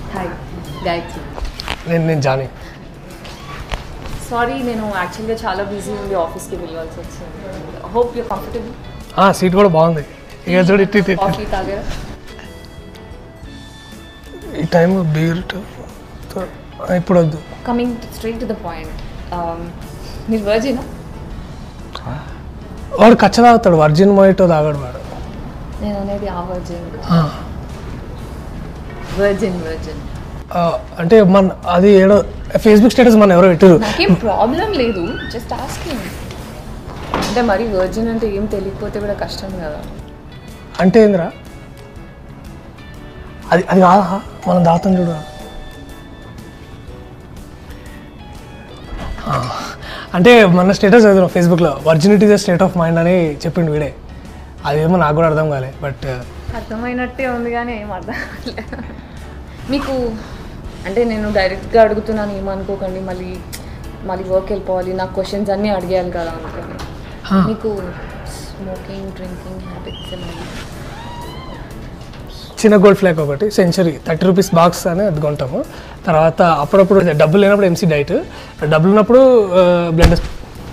Hi Gayatri నేను నేను Johnny sorry నేను యాక్చువల్గా చాలా బిజీ ఉండి ఆఫీస్కి వెళ్ళాల్సి వచ్చింది హోప్ యూ కంఫర్టబుల్ ఆ, సీట్ కూడా బాగుంది ఇక చూడు ఇట్టి ఇట్టి, ఇట్టి. కాఫీ తాగారా ఈ టైం బీర్ ఇప్పుడు వద్దు coming straight to the point మీరు వర్జినా వాడు కచ్చ తాగుతాడు వర్జిన్ మొయిటో తాగాడు వాడు నేను అనేది ఆ వర్జిన్ ఆ, వర్జిన్ వర్జిన్ ఆ, అంటే మన అది ఏడో ఫేస్బుక్ స్టేటస్ మన ఎవరో పెట్టారు నాకేం ప్రాబ్లం లేదు జస్ట్ ఆస్కింగ్ అంటే మరి వర్జిన్ అంటే ఏం తెలియకపోతే కూడా కష్టం కదా అంటే ఏందిరా అది అది కాదా మనం దాతం చూడు ఆ, అంటే మన స్టేటస్ చదివిన ఫేస్బుక్లో virginity the state of mind అని చెప్పిండు వీడే అదేమో నాకు కూడా అర్థం కాలే బట్ అర్థమైనట్టే ఉంది కానీ ఏం అర్థం కావట్లేదు. మీకు అంటే నేను డైరెక్ట్గా అడుగుతున్నాను ఏమనుకోకండి మళ్ళీ మళ్ళీ వర్క్ వెళ్ళిపోవాలి నాకు క్వశ్చన్స్ అన్నీ అడిగేయాలి కదా అనుకోండి మీకు స్మోకింగ్ డ్రింకింగ్ హ్యాబిట్స్ ఏమైనా చిన్న గోల్డ్ ఫ్లాక్ ఒకటి సెంచరీ థర్టీ రూపీస్ బాక్స్ అని అది కొంటాము తర్వాత అప్పుడప్పుడు డబ్బులు లేనప్పుడు ఎంసీ డైట్ డబ్బులు ఉన్నప్పుడు బ్లెండర్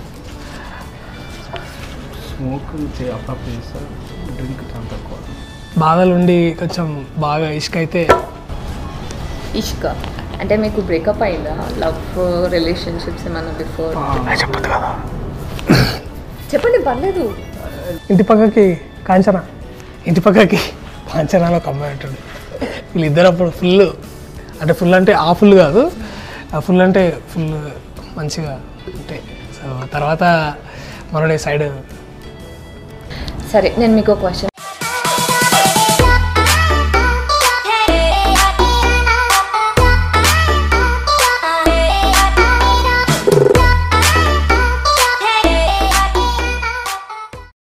స్మోక్ చే- అప్పుడప్పుడు చేస్తారు డ్రింక్ చాలా తక్కువ బాధలు ఉండి కొంచెం బాగా ఇష్క అయితే ఇష్క అంటే మీకు బ్రేకప్ అయిందా లవ్ రిలేషన్షిప్స్ ఏమైనా బిఫోర్ చెప్పదు కదా చెప్పండి పర్లేదు ఇంటి పక్కకి కాంచన ఇంటి పక్కకి కాంచనాలో ఒక అమ్మాయి ఉంటుంది వీళ్ళిద్దరు అప్పుడు ఫుల్ అంటే ఫుల్ అంటే ఆ ఫుల్ కాదు ఆ ఫుల్ అంటే ఫుల్ మంచిగా అంటే సో తర్వాత మనడే సైడ్ సరే నేను మీకు క్వశ్చన్